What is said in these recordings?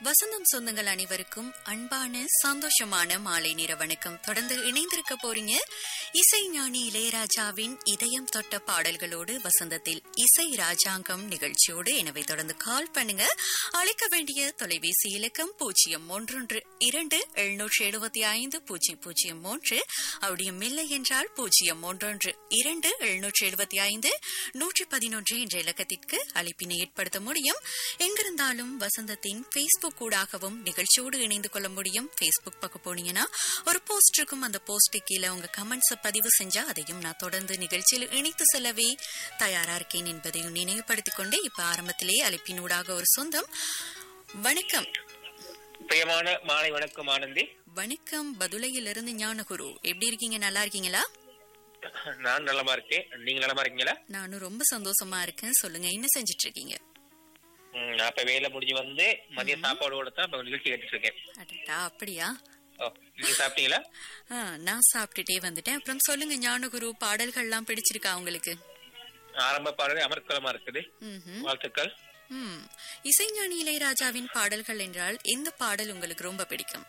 வசந்தம் சொந்தங்கள் அனைவருக்கும் அன்பான சந்தோஷமான மாலை நேர வணக்கம் தொடர்ந்து இணைந்திருக்க போறீங்க இசை ஞானி இளையராஜாவின் இதயம் தொட்ட பாடல்களோடு வசந்தத்தில் இசை ராஜாங்கம் நிகழ்ச்சியோடு எனவே தொடர்ந்து கால் பண்ணுங்க அழைக்க வேண்டிய தொலைபேசி இலக்கம் பூஜ்ஜியம் ஒன்றொன்று இரண்டு எழுநூற்று எழுபத்தி ஐந்து பூஜ்ஜியம் பூஜ்ஜியம் மூன்று அப்படியும் இல்லை என்றால் பூஜ்ஜியம் ஒன்றொன்று இரண்டு எழுநூற்று எழுபத்தி ஐந்து நூற்றி பதினொன்று என்ற இலக்கத்திற்கு அழைப்பினை ஏற்படுத்த முடியும் எங்கிருந்தாலும் வசந்தத்தின் பேஸ்புக் ஊடாகவும் நிகழ்ச்சியோடு இணைந்து கொள்ள முடியும் பேஸ்புக் பக்கம் போனீங்கன்னா ஒரு போஸ்ட் இருக்கும் அந்த போஸ்ட் கீழே உங்க கமெண்ட்ஸை பதிவு செஞ்சா அதையும் நான் தொடர்ந்து நிகழ்ச்சியில் இணைத்து செல்லவே தயாரா இருக்கேன் என்பதையும் நினைவுபடுத்திக் கொண்டு இப்ப ஆரம்பத்திலே அழைப்பினூடாக ஒரு சொந்தம் வணக்கம் பிரியமான மாலை வணக்கம் ஆனந்தி வணக்கம் பதுளையிலிருந்து ஞானகுரு எப்படி இருக்கீங்க நல்லா இருக்கீங்களா நான் நலமா இருக்கேன் நீங்க நலமா இருக்கீங்களா நானும் ரொம்ப சந்தோஷமா இருக்கேன் சொல்லுங்க என்ன செஞ்சிட்டு இருக்கீங்க ம், நான் இப்ப வேலை முடிஞ்சு வந்து மதிய சாப்பாடோட தான் இப்ப நிகழ்ச்சி கேட்டுட்டு இருக்கேன் அடடா அப்படியா ஓ, நீங்க சாப்பிட்டீங்களா ஆ, நான் சாப்பிட்டுட்டே வந்துட்டேன் அப்புறம் சொல்லுங்க ஞானகுரு பாடல்கள்லாம் பிடிச்சிருக்கா உங்களுக்கு ஆரம்ப பாடல் அமர்க்கலமா இருக்குது ம்ஹும். வாழ்த்துக்கள் ம். இசைஞானி இளையராஜாவின் பாடல்கள் என்றால் எந்த பாடல் உங்களுக்கு ரொம்ப பிடிக்கும்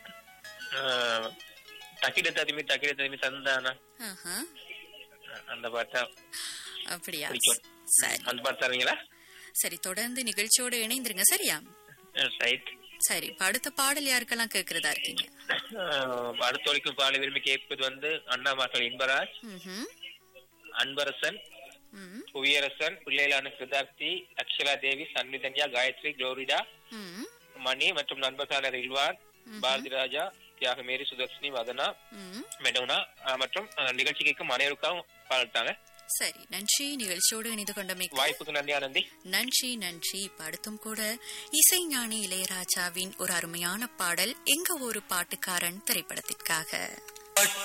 ஆஹ், தக்கிட ததுமி தக்கிட ததுமி தந்தானா ஆஹா. அந்த பாட்டா அப்படியா பிடிக்கும். சரி அந்த பாட்டு தருவீங்களா சரி தொடர்ந்து நிகழ்ச்சியோடு இணைந்திருங்க சரியா ரைட் சரி இப்ப அடுத்த பாடல் யாருக்கெல்லாம் கேட்கறதா இருக்கீங்க அடுத்த வரைக்கும் பாட விரும்பி கேட்பது வந்து அண்ணா மகள் இன்பராஜ் ம்ஹும். அன்பரசன் ம். புவியரசன் பிள்ளைகளான கிருதார்த்தி அக்ஷலா தேவி சன்மிதன்யா காயத்ரி குளோரிடா ம். மணி மற்றும் நண்பர்களான ரில்வான் பாரதி ராஜா தியாகமேரி சுதர்ஷினி வதனா ம். மெடோனா அஹ், மற்றும் அஹ், நிகழ்ச்சி கேட்கும் அனைவருக்கும் பாடட்டாங்க சரி நன்றி நிகழ்ச்சியோடு இணைந்து கொண்டமைக்கு வாய்ப்புக்கு நன்றி ஆனந்தி நன்றி நன்றி இப்ப அடுத்தும் கூட இசைஞானி இளையராஜாவின் ஒரு அருமையான பாடல் எங்க ஒரு பாட்டுக்காரன் திரைப்படத்திற்காக